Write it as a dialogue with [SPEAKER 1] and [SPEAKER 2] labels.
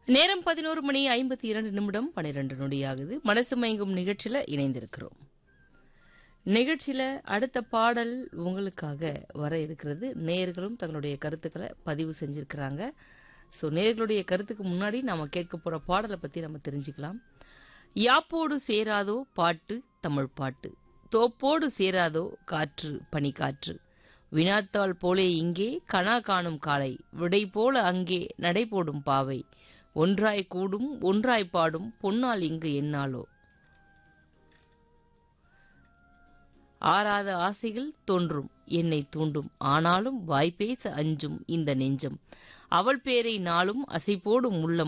[SPEAKER 1] நேரம் பதினோரு மணி ஐம்பத்தி இரண்டு நிமிடம் பன்னிரெண்டு நொடியாகுது மனசு மயங்கும் நிகழ்ச்சியில இணைந்திருக்கிறோம் நிகழ்ச்சியில அடுத்த பாடல் உங்களுக்காக வர இருக்கிறது நேயர்களும் தங்களுடைய கருத்துக்களை பதிவு செஞ்சிருக்கிறாங்க ஸோ நேயர்களுடைய கருத்துக்கு முன்னாடி நாம கேட்க போற பாடலை பத்தி நம்ம தெரிஞ்சுக்கலாம் யாப்போடு சேராதோ பாட்டு தமிழ் பாட்டு தோப்போடு சேராதோ காற்று பனிக்காற்று வினாத்தாள் போலே இங்கே கனா காணும் காலை விடை போல அங்கே நடை போடும் பாவை ஒன்றாய் கூடும் ஒன்றாய் பாடும் பொன்னால் இங்கு என்னாலோ ஆறாத ஆசைகள் தோன்றும் என்னை தூண்டும் ஆனாலும் வாய்ப்பேச அஞ்சும் இந்த நெஞ்சம் அவள் பேரை நாளும் அசைபோடும் உள்ளம்